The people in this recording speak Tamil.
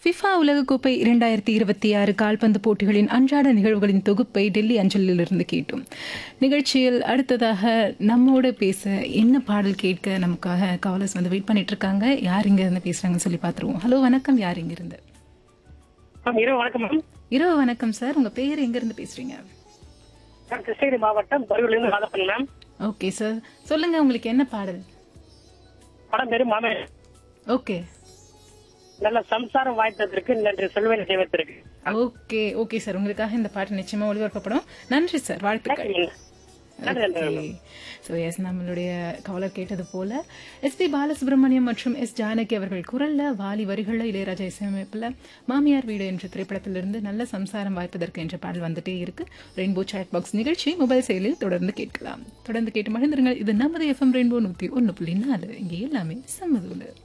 ஃபிஃபா உலகக்கோப்பை இரண்டாயிரத்தி இருபத்தி ஆறு கால்பந்து போட்டிகளின் அன்றாட நிகழ்வுகளின் தொகுப்பை டெல்லி அஞ்சலிலிருந்து கேட்டோம் நிகழ்ச்சியில் அடுத்ததாக நம்மோட பேச என்ன பாடல் கேட்க நமக்காக காவலர்ஸ் வந்து வெயிட் பண்ணிட்டு இருக்காங்க யார் இங்க இருந்து பேசுறாங்கன்னு சொல்லி பார்த்துருவோம் ஹலோ வணக்கம் யார் இங்க இருந்து மேம் இரவு வணக்கம் மேம் இரவு வணக்கம் சார் உங்க பேர் எங்க இருந்து பேசுறீங்க நான் கிருஷ்ணகிரி மாவட்டம் பருவிலிருந்து வாழப்பன் மேம் ஓகே சார் சொல்லுங்க உங்களுக்கு என்ன பாடல் படம் பேரு மாமே ஓகே நல்ல சம்சாரம் வாய்த்ததற்கு நன்றி சொல்வேன் தெய்வத்திற்கு ஓகே ஓகே சார் உங்களுக்காக இந்த பாட்டு நிச்சயமா ஒளிபரப்பப்படும் நன்றி சார் வாழ்த்துக்கள் நன்றி நன்றி ஸோ எஸ் நம்மளுடைய கவலர் கேட்டது போல எஸ்பி பாலசுப்ரமணியம் மற்றும் எஸ் ஜானகி அவர்கள் குரல்ல வாலி வரிகளில் இளையராஜா இசையமைப்பில் மாமியார் வீடு என்ற திரைப்படத்திலிருந்து நல்ல சம்சாரம் வாய்ப்பதற்கு என்ற பாடல் வந்துட்டே இருக்கு ரெயின்போ சாட் பாக்ஸ் நிகழ்ச்சி மொபைல் செயலில் தொடர்ந்து கேட்கலாம் தொடர்ந்து கேட்டு மகிழ்ந்துருங்கள் இது நமது எஃப்எம் ரெயின்போ நூற்றி ஒன்று புள்ளி நாலு இங்கே எல்லாமே சம்மதூலு